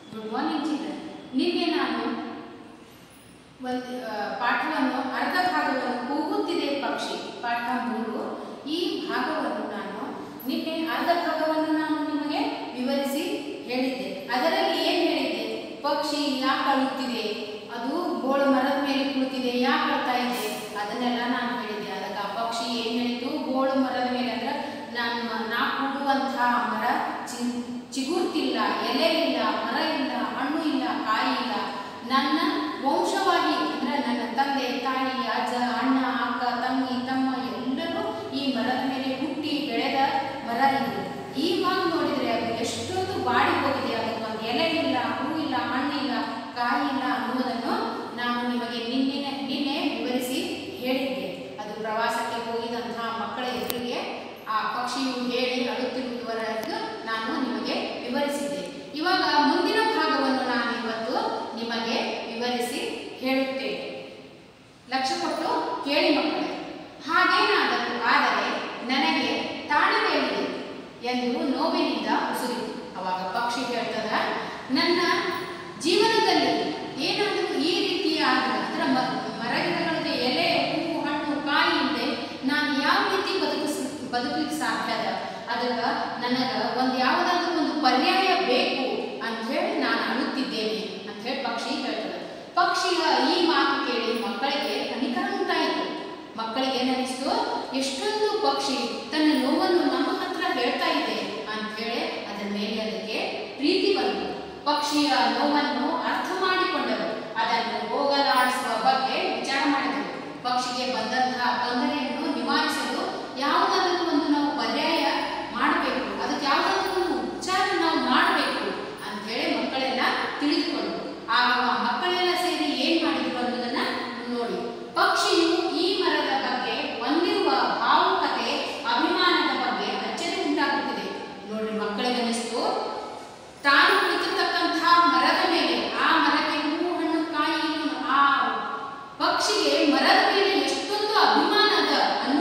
good morning children ನಿನ್ನೆ ನಾನು ಒಂದು ಆ, ಪಾಠವನ್ನು ಅರ್ಧ ಭಾಗವನ್ನು ಕೂಗುತ್ತಿದೆ ಪಕ್ಷಿ ಪಾಠ ಮೂರು ಈ ಭಾಗವನ್ನು ನಾನು ನಿನ್ನೆ ಅರ್ಧ ಭಾಗವನ್ನು ನಾನು ನಿಮಗೆ ವಿವರಿಸಿ ಹೇಳಿದ್ದೆ ಅದರಲ್ಲಿ ಏನು ಹೇಳಿದ್ದೆ ಪಕ್ಷಿ ಯಾಕೆ ಅಳುತ್ತಿದೆ ಅದು ಗೋಳು ಮರದ ಮೇಲೆ ಕುಳಿತಿದೆ ಯಾಕೆ ಅಳ್ತಾ ಇದೆ ಅದನ್ನೆಲ್ಲ ನಾನು ಹೇಳಿದ್ದೆ ಅದಕ್ಕೆ ಆ ಪಕ್ಷಿ ಏನು ಹೇಳಿತು ಗೋಳು ಮರದ ಮೇಲೆ ಅಂದ್ರೆ ನಾನು ನಾ ಕೂಡುವಂತಹ ಮರ ಚಿ ಚಿಗುರ್ತಿಲ್ಲ ಎಲೆ ಇಲ್ಲ ಮರ ಇಲ್ಲ ಹಣ್ಣು ಇಲ್ಲ ಕಾಯಿ ಇಲ್ಲ ನನ್ನ ವಂಶವಾಗಿ ಅಂದ್ರೆ ನನ್ನ ತಂದೆ ತಾಯಿ ಅಜ್ಜ ಅಣ್ಣ ಅಕ್ಕ ತಂಗಿ ತಮ್ಮ ಎಲ್ಲರೂ ಈ ಮರದ ಮೇಲೆ ಹುಟ್ಟಿ ಬೆಳೆದ ಮರ ಇದು ಇವಾಗ ನೋಡಿದ್ರೆ ಅದು ಎಷ್ಟೊಂದು ಬಾಡಿ ಹೋಗಿದೆ ಅದಕ್ಕೆ ಒಂದು ಎಲೆ ಇಲ್ಲ ಹೂ ಇಲ್ಲ ಹಣ್ಣಿಲ್ಲ ಕಾಯಿ ಇಲ್ಲ ಅನ್ನುವುದನ್ನು ನಾನು ನಿಮಗೆ ನಿನ್ನೆ ನಿನ್ನೆ ವಿವರಿಸಿ ಹೇಳಿದ್ದೆ ಅದು ಪ್ರವಾಸಕ್ಕೆ ಹೋಗಿದಂತಹ ಮಕ್ಕಳ ಎದುರಿಗೆ ಆ ಪಕ್ಷಿಯು ಹೇಳಿ ಅಳುತ್ತಿರುವವರೆಗೂ ನಾನು ನಿಮಗೆ ವಿವರಿಸಿದ್ದೆ ಇವಾಗ ಮುಂದಿನ ಭಾಗವನ್ನು ನಾನು ಇವತ್ತು ನಿಮಗೆ ವಿವರಿಸಿ ಹೇಳುತ್ತೇನೆ ಲಕ್ಷ್ಯ ಕೊಟ್ಟು ಕೇಳಿ ಮಕ್ಕಳೇ ಹಾಗೇನಾದರೂ ಆದರೆ ನನಗೆ ತಾಳಬೇಡಿದೆ ಎಂದು ನೋವಿನಿಂದ ಉಸಿರಿತು ಅವಾಗ ಪಕ್ಷಿ ಹೇಳ್ತದ ನನ್ನ ಜೀವನದಲ್ಲಿ ಏನಾದರೂ ಈ ರೀತಿಯ ಅಂದ್ರೆ ಮ- ಮರಗಿಡಗಳಿಗೆ ಎಲೆ ಹೂವು ಹಣ್ಣು ಕಾಯಿ ಇಲ್ಲದೆ ನಾನು ಯಾವ ರೀತಿ ಬದುಕಿಸ್ ಬದುಕಲಿಕ್ಕೆ ಸಾಧ್ಯ ಅದ ಅದಕ್ಕೆ ನನಗೆ ಒಂದು ಯಾವುದಾದ್ರೂ ಒಂದು ಪರ್ಯಾಯ ಬೇಕು ಅಂತ ಹೇಳಿ ನಾನು ಅಳುತ್ತಿದ್ದೇನೆ ಅಂತ ಹೇಳಿ ಪಕ್ಷಿ ಹೇಳ್ತದೆ ಪಕ್ಷಿಯ ಈ ಮಾತು ಕೇಳಿ ಮಕ್ಕಳಿಗೆ ಕನಿಕರ ಉಂಟಾಯಿತು ಮಕ್ಕಳಿಗೆ ಏನನಿಸ್ತು ಎಷ್ಟೊಂದು ಪಕ್ಷಿ ತನ್ನ ನೋವನ್ನು ನಮ್ಮ ಹತ್ರ ಹೇಳ್ತಾ ಇದೆ ಅಂತ ಹೇಳಿ ಅದರ ಮೇಲೆ ಅದಕ್ಕೆ ಪ್ರೀತಿ ಬಂತು ಪಕ್ಷಿಯ ನೋವನ್ನು ಅರ್ಥ ಮಾಡಿಕೊಂಡರು ಅದನ್ನು ಹೋಗಲಾಡಿಸುವ ಬಗ್ಗೆ ವಿಚಾರ ಮಾಡಿದರು ಪಕ್ಷಿಗೆ ಬಂದಂತಹ ತೊಂದರೆಯನ್ನು ನಿವಾರಿಸಲು ಯಾವುದಾದರೂ ಒಂದು ನಾವು ಪರ್ಯಾಯ ಮಾಡಬೇಕು ಅದಕ್ಕೆ ಯಾವುದಾದ್ರೂ ಒಂದು ಉಪಚಾರ ನಾವು ಮಾಡಬೇಕು ಅಂತ ಹೇಳಿ ಮಕ್ಕಳೆಲ್ಲ ತಿಳಿದುಕೊಂಡರು ಆಗ ಆ ಮಕ್ಕಳೆಲ್ಲ ಸೇರಿ ಏನ್ ಮಾಡಿದ್ರು ಅನ್ನೋದನ್ನ ನೋಡಿ ಪಕ್ಷಿಯು ಈ ಮರದ ಬಗ್ಗೆ ಹೊಂದಿರುವ ಭಾವುಕತೆ ಅಭಿಮಾನದ ಬಗ್ಗೆ ಅಚ್ಚರಿ ಉಂಟಾಗುತ್ತಿದೆ ನೋಡ್ರಿ ಮಕ್ಕಳಿಗೆ ಅನಿಸ್ತು ತಾನು ಕುಳಿತಿರ್ತಕ್ಕಂತಹ ಮರದ ಮೇಲೆ ಆ ಮರಕ್ಕೆ ಹೂವು ಹಣ್ಣು ಕಾಯಿ ಆ ಪಕ್ಷಿಗೆ ಮರದ ಮೇಲೆ ಎಷ್ಟೊಂದು ಅಭಿಮಾನ ಅದ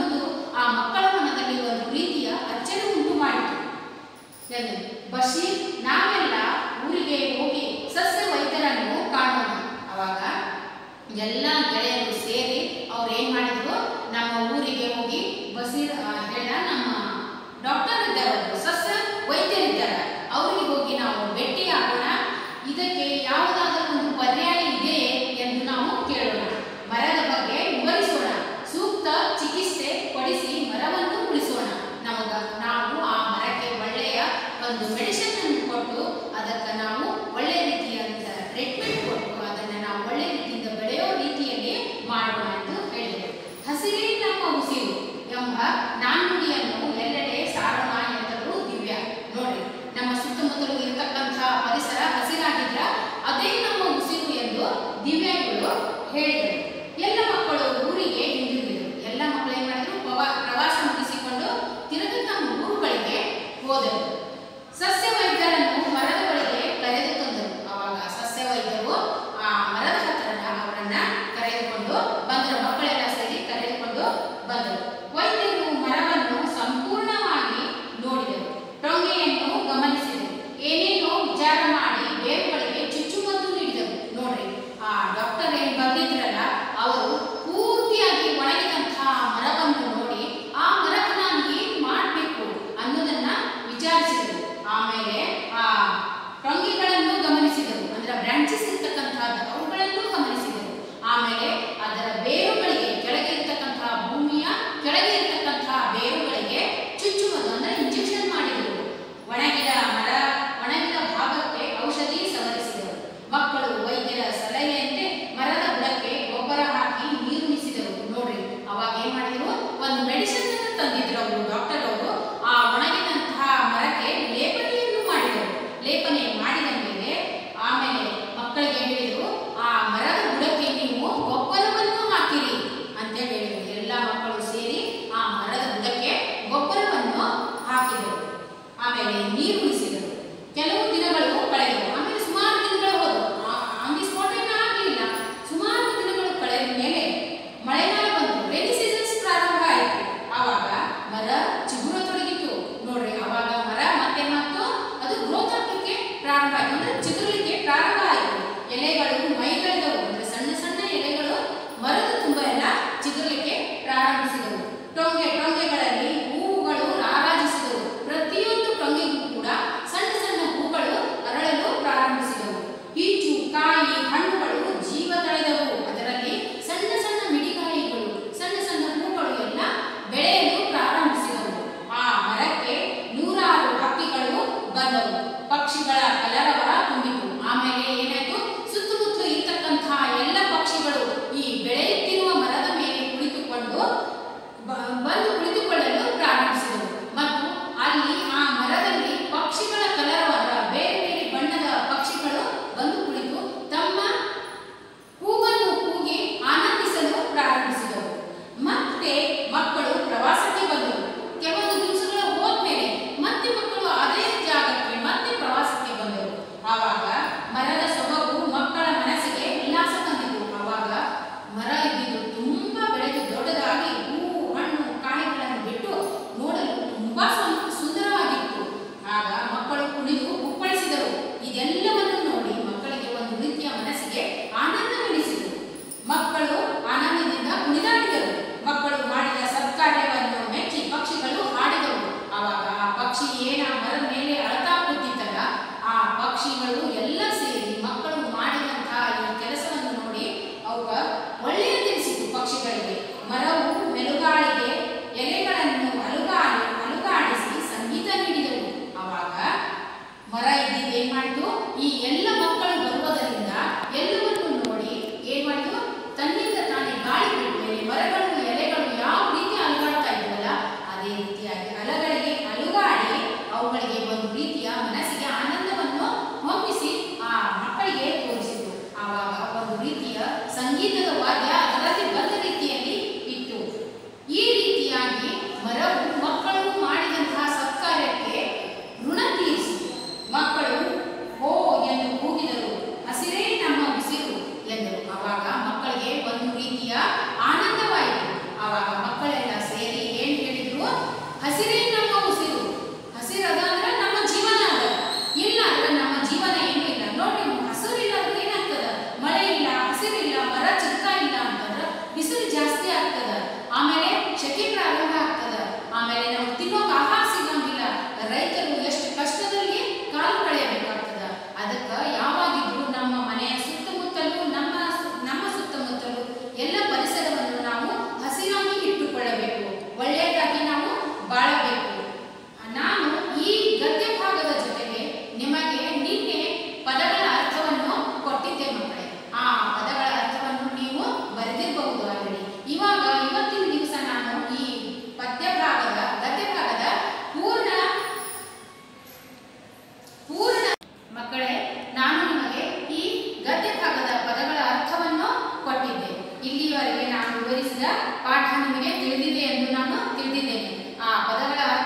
ಪಾಠ ನಿಮಗೆ ತಿಳಿದಿದೆ ಎಂದು ನಾನು ತಿಳಿದಿದ್ದೇನೆ ಆ ಪದಗಳ